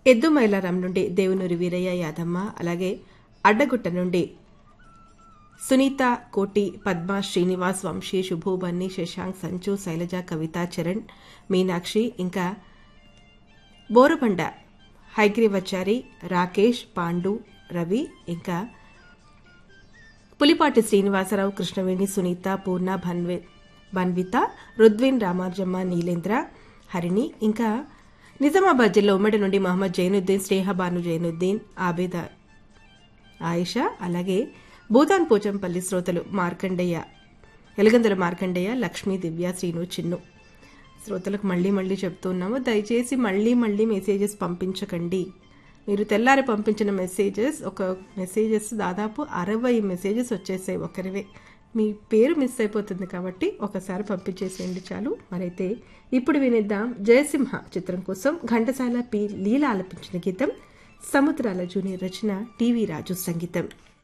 ఎద్దు మైలారం నుండి దేవునూరి వీరయ్య యాదమ్మ అలాగే అడ్డగుట్ట నుండి సునీత కోటి పద్మ శ్రీనివాస్ వంశీ శుభు బన్నీ శశాంక్ సంచు శైలజ కవిత చరణ్ మీనాక్షి ఇంకా బోరుబండ హైగ్రీవచారి రాకేష్ పాండు రవి ఇంకా పులిపాటి శ్రీనివాసరావు కృష్ణవేణి సునీత పూర్ణ భన్వే బన్విత రుద్విన్ రామార్జమ్మ నీలేంద్ర హరిణి ఇంకా నిజామాబాద్ జిల్లా ఉమ్మడి నుండి మహమ్మద్ జైనుద్దీన్ స్నేహబాను జైనుద్దీన్ ఆబేద ఆయిషా అలాగే భూతాన్ పోచంపల్లి శ్రోతలు మార్కండయ్య ఎలగందుల మార్కండయ్య లక్ష్మీ దివ్య శ్రీను చిన్ను శ్రోతలకు మళ్ళీ మళ్ళీ చెప్తున్నాము దయచేసి మళ్ళీ మళ్ళీ మెసేజెస్ పంపించకండి మీరు తెల్లారి పంపించిన మెసేజెస్ ఒక మెసేజెస్ దాదాపు అరవై మెసేజెస్ వచ్చేసాయి ఒకరివే మీ పేరు మిస్ అయిపోతుంది కాబట్టి ఒకసారి పంపించేసేయండి చాలు మరైతే ఇప్పుడు వినిద్దాం జయసింహ చిత్రం కోసం ఘంటసాల పి లీల ఆలపించిన గీతం సముద్రాల జూనియర్ రచన టీవీ రాజు సంగీతం